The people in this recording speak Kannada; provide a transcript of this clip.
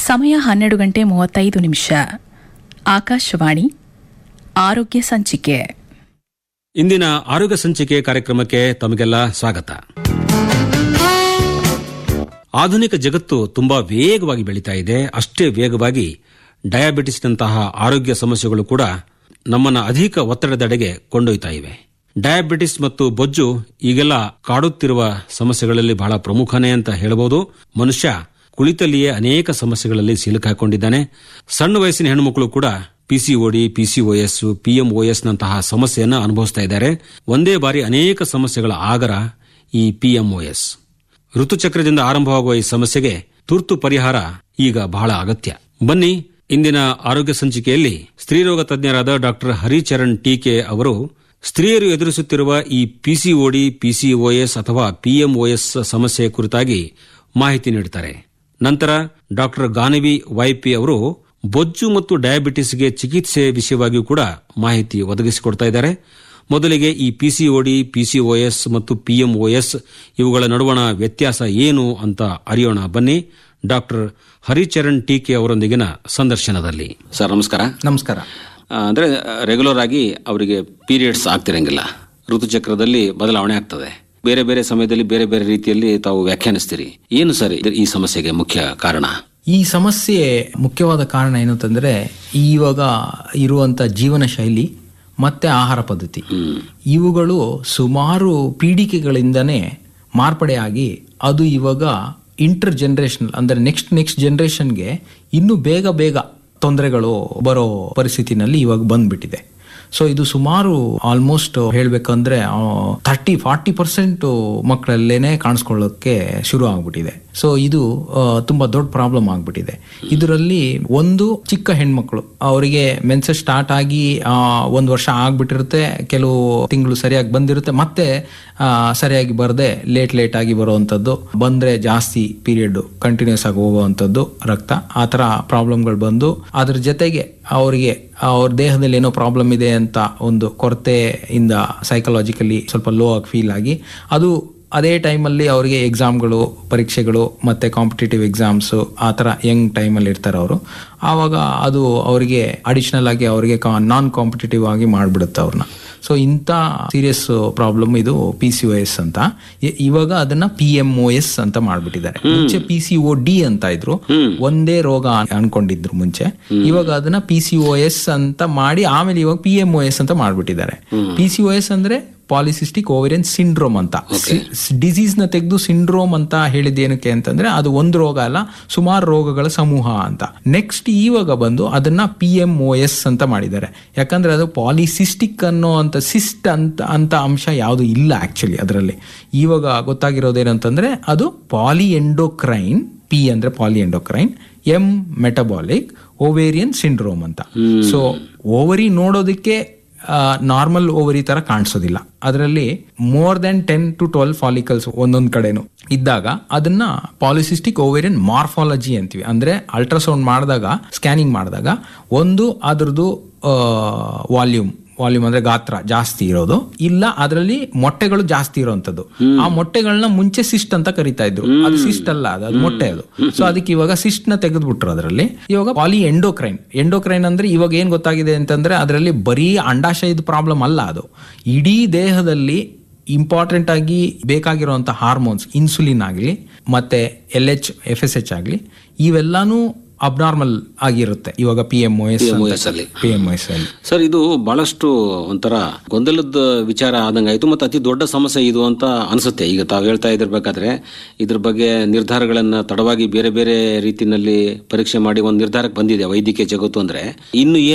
ಸಮಯ ಹನ್ನೆರಡು ಗಂಟೆ ಮೂವತ್ತೈದು ನಿಮಿಷ ಆಕಾಶವಾಣಿ ಆರೋಗ್ಯ ಸಂಚಿಕೆ ಇಂದಿನ ಆರೋಗ್ಯ ಸಂಚಿಕೆ ಕಾರ್ಯಕ್ರಮಕ್ಕೆ ತಮಗೆಲ್ಲ ಸ್ವಾಗತ ಆಧುನಿಕ ಜಗತ್ತು ತುಂಬಾ ವೇಗವಾಗಿ ಬೆಳೀತಾ ಇದೆ ಅಷ್ಟೇ ವೇಗವಾಗಿ ಡಯಾಬಿಟಿಸ್ನಂತಹ ಆರೋಗ್ಯ ಸಮಸ್ಯೆಗಳು ಕೂಡ ನಮ್ಮನ್ನ ಅಧಿಕ ಒತ್ತಡದೆಡೆಗೆ ಕೊಂಡೊಯ್ತಾ ಇವೆ ಡಯಾಬಿಟಿಸ್ ಮತ್ತು ಬೊಜ್ಜು ಈಗೆಲ್ಲ ಕಾಡುತ್ತಿರುವ ಸಮಸ್ಯೆಗಳಲ್ಲಿ ಬಹಳ ಪ್ರಮುಖನೇ ಅಂತ ಹೇಳಬಹುದು ಮನುಷ್ಯ ಕುಳಿತಲ್ಲಿಯೇ ಅನೇಕ ಸಮಸ್ಯೆಗಳಲ್ಲಿ ಸಿಲುಕಾಕೊಂಡಿದ್ದಾನೆ ಸಣ್ಣ ವಯಸ್ಸಿನ ಹೆಣ್ಣುಮಕ್ಕಳು ಕೂಡ ಪಿಸಿಒಡಿ ಪಿಸಿಒಎಸ್ ಪಿಎಂಒಎಸ್ ನಂತಹ ಸಮಸ್ಯೆಯನ್ನು ಅನುಭವಿಸ್ತಾ ಇದ್ದಾರೆ ಒಂದೇ ಬಾರಿ ಅನೇಕ ಸಮಸ್ಯೆಗಳ ಆಗರ ಈ ಪಿಎಂಒಎಸ್ ಋತುಚಕ್ರದಿಂದ ಆರಂಭವಾಗುವ ಈ ಸಮಸ್ಯೆಗೆ ತುರ್ತು ಪರಿಹಾರ ಈಗ ಬಹಳ ಅಗತ್ಯ ಬನ್ನಿ ಇಂದಿನ ಆರೋಗ್ಯ ಸಂಚಿಕೆಯಲ್ಲಿ ಸ್ತ್ರೀರೋಗ ತಜ್ಞರಾದ ಡಾಕ್ಟರ್ ಹರಿಚರಣ್ ಟೀಕೆ ಅವರು ಸ್ತ್ರೀಯರು ಎದುರಿಸುತ್ತಿರುವ ಈ ಪಿಸಿಒಡಿ ಪಿಸಿಒಎಸ್ ಅಥವಾ ಪಿಎಂಒಎಸ್ ಸಮಸ್ಯೆ ಕುರಿತಾಗಿ ಮಾಹಿತಿ ನೀಡುತ್ತಾರೆ ನಂತರ ಡಾಕ್ಟರ್ ಗಾನವಿ ವೈಪಿ ಅವರು ಬೊಜ್ಜು ಮತ್ತು ಡಯಾಬಿಟಿಸ್ಗೆ ಚಿಕಿತ್ಸೆ ವಿಷಯವಾಗಿಯೂ ಕೂಡ ಮಾಹಿತಿ ಒದಗಿಸಿಕೊಡ್ತಾ ಇದ್ದಾರೆ ಮೊದಲಿಗೆ ಈ ಪಿಸಿಒಡಿ ಪಿಸಿಒಎಸ್ ಮತ್ತು ಪಿಎಂಒಎಸ್ ಇವುಗಳ ನಡುವಣ ವ್ಯತ್ಯಾಸ ಏನು ಅಂತ ಅರಿಯೋಣ ಬನ್ನಿ ಡಾಕ್ಟರ್ ಹರಿಚರಣ್ ಟೀಕೆ ಅವರೊಂದಿಗಿನ ಸಂದರ್ಶನದಲ್ಲಿ ಸರ್ ನಮಸ್ಕಾರ ನಮಸ್ಕಾರ ಆ, ಅಂದ್ರೆ ರೆಗ್ಯುಲರ್ ಆಗಿ ಅವರಿಗೆ ಪೀರಿಯಡ್ಸ್ ಆಗ್ತಿರಂಗಿಲ್ಲ ಋತುಚಕ್ರದಲ್ಲಿ ಬದಲಾವಣೆ ಆಗ್ತದೆ ಬೇರೆ ಬೇರೆ ಸಮಯದಲ್ಲಿ ಬೇರೆ ಬೇರೆ ರೀತಿಯಲ್ಲಿ ತಾವು ವ್ಯಾಖ್ಯಾನಿಸ್ತೀರಿ ಏನು ಸರ್ ಇದು- ಈ ಸಮಸ್ಯೆಗೆ ಮುಖ್ಯ ಕಾರಣ ಈ ಸಮಸ್ಯೆ ಮುಖ್ಯವಾದ ಕಾರಣ ಏನು ಅಂತಂದ್ರೆ ಇವಾಗ ಇರುವಂತ ಜೀವನ ಶೈಲಿ ಮತ್ತೆ ಆಹಾರ ಪದ್ಧತಿ ಇವುಗಳು ಸುಮಾರು ಪೀಡಿಕೆಗಳಿಂದನೇ ಮಾರ್ಪಡೆಯಾಗಿ ಅದು ಇವಾಗ ಇಂಟರ್ ಜನರೇಷನಲ್ ಅಂದ್ರೆ ನೆಕ್ಸ್ಟ್ ನೆಕ್ಸ್ಟ್ ಜನರೇಷನ್ಗೆ ಇನ್ನೂ ಬೇಗ ಬೇಗ ತೊಂದರೆಗಳು ಬರೋ ಪರಿಸ್ಥಿತಿನಲ್ಲಿ ಇವಾಗ ಬಂದ್ಬಿಟ್ಟಿದೆ ಸೊ ಇದು ಸುಮಾರು ಆಲ್ಮೋಸ್ಟ್ ಹೇಳ್ಬೇಕಂದ್ರೆ ಥರ್ಟಿ ಫಾರ್ಟಿ ಪರ್ಸೆಂಟ್ ಮಕ್ಕಳಲ್ಲೇನೆ ಕಾಣಿಸ್ಕೊಳ್ಳೋಕೆ ಶುರು ಆಗ್ಬಿಟ್ಟಿದೆ ಸೊ ಇದು ಆ, ತುಂಬಾ ದೊಡ್ಡ ಪ್ರಾಬ್ಲಮ್ ಆಗ್ಬಿಟ್ಟಿದೆ ಇದರಲ್ಲಿ ಒಂದು ಚಿಕ್ಕ ಹೆಣ್ಮಕ್ಳು ಅವರಿಗೆ ಮೆನ್ಸಸ್ ಸ್ಟಾರ್ಟ್ ಆಗಿ ಆ, ಒಂದ್ ವರ್ಷ ಆಗ್ಬಿಟ್ಟಿರುತ್ತೆ ಕೆಲವು ತಿಂಗಳು ಸರಿಯಾಗಿ ಬಂದಿರುತ್ತೆ ಮತ್ತೆ ಆ, ಸರಿಯಾಗಿ ಬರದೆ ಲೇಟ್ ಲೇಟ್ ಆಗಿ ಬರುವಂಥದ್ದು ಬಂದ್ರೆ ಜಾಸ್ತಿ ಪೀರಿಯಡ್ ಕಂಟಿನ್ಯೂಸ್ ಆಗಿ ಹೋಗುವಂಥದ್ದು ರಕ್ತ ಆ ಥರ ಪ್ರಾಬ್ಲಮ್ಗಳು ಬಂದು ಅದ್ರ ಜೊತೆಗೆ ಅವರಿಗೆ ಅವ್ರ ದೇಹದಲ್ಲಿ ಏನೋ ಪ್ರಾಬ್ಲಮ್ ಇದೆ ಅಂತ ಒಂದು ಕೊರತೆಯಿಂದ ಸೈಕಲಾಜಿಕಲಿ ಸ್ವಲ್ಪ ಲೋ ಆಗಿ ಫೀಲ್ ಆಗಿ ಅದು ಅದೇ ಟೈಮಲ್ಲಿ ಅವರಿಗೆ ಎಕ್ಸಾಮ್ಗಳು ಪರೀಕ್ಷೆಗಳು ಮತ್ತೆ ಕಾಂಪಿಟೇಟಿವ್ ಎಕ್ಸಾಮ್ಸ್ ಆ ಥರ ಯಂಗ್ ಟೈಮಲ್ಲಿ ಇರ್ತಾರೆ ಅವರು ಆವಾಗ ಅದು ಅವರಿಗೆ ಅಡಿಷನಲ್ ಆಗಿ ಅವರಿಗೆ ನಾನ್ ಕಾಂಪಿಟೇಟಿವ್ ಆಗಿ ಮಾಡಿಬಿಡುತ್ತೆ ಅವ್ರನ್ನ ಸೊ ಇಂಥ ಸೀರಿಯಸ್ ಪ್ರಾಬ್ಲಮ್ ಇದು ಪಿ ಸಿ ಒ ಎಸ್ ಅಂತ ಇ- ಇವಾಗ ಅದನ್ನ ಪಿ ಎಂ ಒ ಎಸ್ ಅಂತ ಮಾಡ್ಬಿಟ್ಟಿದ್ದಾರೆ ಮುಂಚೆ ಪಿ ಸಿ ಒ ಡಿ ಅಂತ ಇದ್ರು ಒಂದೇ ರೋಗ ಅನ್- ಅನ್ಕೊಂಡಿದ್ರು ಮುಂಚೆ ಇವಾಗ ಅದನ್ನ ಪಿ ಸಿ ಒ ಎಸ್ ಅಂತ ಮಾಡಿ ಆಮೇಲೆ ಇವಾಗ ಪಿ ಎಂ ಒ ಎಸ್ ಅಂತ ಮಾಡ್ಬಿಟ್ಟಿದ್ದಾರೆ ಪಿ ಸಿ ಒ ಎಸ್ ಅಂದ್ರೆ ಪಾಲಿಸಿಸ್ಟಿಕ್ ಓವೇರಿಯನ್ ಸಿಂಡ್ರೋಮ್ ಅಂತ ಡಿಸೀಸ್ ನ ತೆಗೆದು ಸಿಂಡ್ರೋಮ್ ಅಂತ ಹೇಳಿದ ಏನಕ್ಕೆ ಅಂತಂದ್ರೆ ಅದು ಒಂದು ರೋಗ ಅಲ್ಲ ಸುಮಾರು ರೋಗಗಳ ಸಮೂಹ ಅಂತ ನೆಕ್ಸ್ಟ್ ಇವಾಗ ಬಂದು ಅದನ್ನ ಪಿ ಎಂ ಒ ಎಸ್ ಅಂತ ಮಾಡಿದ್ದಾರೆ ಯಾಕಂದ್ರೆ ಅದು ಪಾಲಿಸಿಸ್ಟಿಕ್ ಅನ್ನೋ ಅಂತ ಸಿಸ್ಟ್ ಅಂತ ಅಂತ ಅಂಶ ಯಾವುದು ಇಲ್ಲ ಆಕ್ಚುಲಿ ಅದರಲ್ಲಿ ಇವಾಗ ಗೊತ್ತಾಗಿರೋದೇನಂತಂದ್ರೆ ಅದು ಪಾಲಿ ಎಂಡೋಕ್ರೈನ್ ಪಿ ಅಂದ್ರೆ poly endocrine M metabolic ovarian syndrome ಅಂತ ಸೊ ಓವರಿ ನೋಡೋದಕ್ಕೆ ನಾರ್ಮಲ್ ಓವರಿ ತರ ಕಾಣಿಸೋದಿಲ್ಲ ಅದರಲ್ಲಿ more than ten to twelve follicles ಒಂದೊಂದ್ ಕಡೆನು ಇದ್ದಾಗ ಅದನ್ನ ಪಾಲಿಸಿಸ್ಟಿಕ್ ಓವೇರಿಯನ್ ಮಾರ್ಫಾಲಜಿ ಅಂತೀವಿ ಅಂದ್ರೆ ಅಲ್ಟ್ರಾಸೌಂಡ್ ಮಾಡಿದಾಗ ಸ್ಕ್ಯಾನಿಂಗ್ ಮಾಡಿದಾಗ ಒಂದು ಅದ್ರದ್ದು ವಾಲ್ಯೂಮ್ ವಾಲ್ಯೂಮ್ ಅಂದ್ರೆ ಗಾತ್ರ ಜಾಸ್ತಿ ಇರೋದು ಇಲ್ಲ ಅದರಲ್ಲಿ ಮೊಟ್ಟೆಗಳು ಜಾಸ್ತಿ ಇರೋಂಥದ್ದು ಆ ಮೊಟ್ಟೆಗಳನ್ನ ಮುಂಚೆ ಸಿಸ್ಟ್ ಅಂತ ಕರಿತಾ ಇದ್ರು ಅದು ಸಿಸ್ಟ್ ಅಲ್ಲ ಅದು ಅದು ಮೊಟ್ಟೆ ಅದು ಸೊ ಅದಕ್ಕೆ ಇವಾಗ ಸಿಸ್ಟ್ ನ ತೆಗೆದ್ಬಿಟ್ರು ಅದರಲ್ಲಿ ಇವಾಗ ಪಾಲಿ ಎಂಡೋಕ್ರೈನ್ ಎಂಡೋಕ್ರೈನ್ ಅಂದ್ರೆ ಇವಾಗ ಏನ್ ಗೊತ್ತಾಗಿದೆ ಅಂತಂದ್ರೆ ಅದರಲ್ಲಿ ಬರೀ ಅಂಡಾಶಯದ ಪ್ರಾಬ್ಲಮ್ ಅಲ್ಲ ಅದು ಇಡೀ ದೇಹದಲ್ಲಿ ಇಂಪಾರ್ಟೆಂಟ್ ಆಗಿ ಬೇಕಾಗಿರುವಂತ ಹಾರ್ಮೋನ್ಸ್ ಇನ್ಸುಲಿನ್ ಆಗಲಿ ಮತ್ತೆ L H F S H ಆಗಲಿ ಇವೆಲ್ಲಾನು ಅಬ್ನಾರ್ಮಲ್ ಆಗಿರುತ್ತೆ ಇವಾಗ ಪಿ ಎಂ ಎಸ್ PMOS ಅಲ್ಲಿ. ಪಿ ಎಂ ಎಸ್ ಅಲ್ಲಿ ಸರ್ ಇದು ಬಹಳಷ್ಟು ಒಂಥರ ಗೊಂದಲದ ವಿಚಾರ ಆದಂಗಾಯ್ತು ಮತ್ತು ಅತಿ ದೊಡ್ಡ ಸಮಸ್ಯೆ ಇದು ಅಂತ ಅನಿಸುತ್ತೆ ಈಗ ತಾವು ಹೇಳ್ತಾ ಇದ್ದಿರ್ಬೇಕಾದ್ರೆ ಇದ್ರ ಬಗ್ಗೆ ನಿರ್ಧಾರಗಳನ್ನ ತಡವಾಗಿ ಬೇರೆ ಬೇರೆ ರೀತಿನಲ್ಲಿ ಪರೀಕ್ಷೆ ಮಾಡಿ ಒಂದು ನಿರ್ಧಾರಕ್ಕೆ ಬಂದಿದೆ ವೈದ್ಯಕೀಯ ಜಗತ್ತು ಅಂದ್ರೆ ಇನ್ನು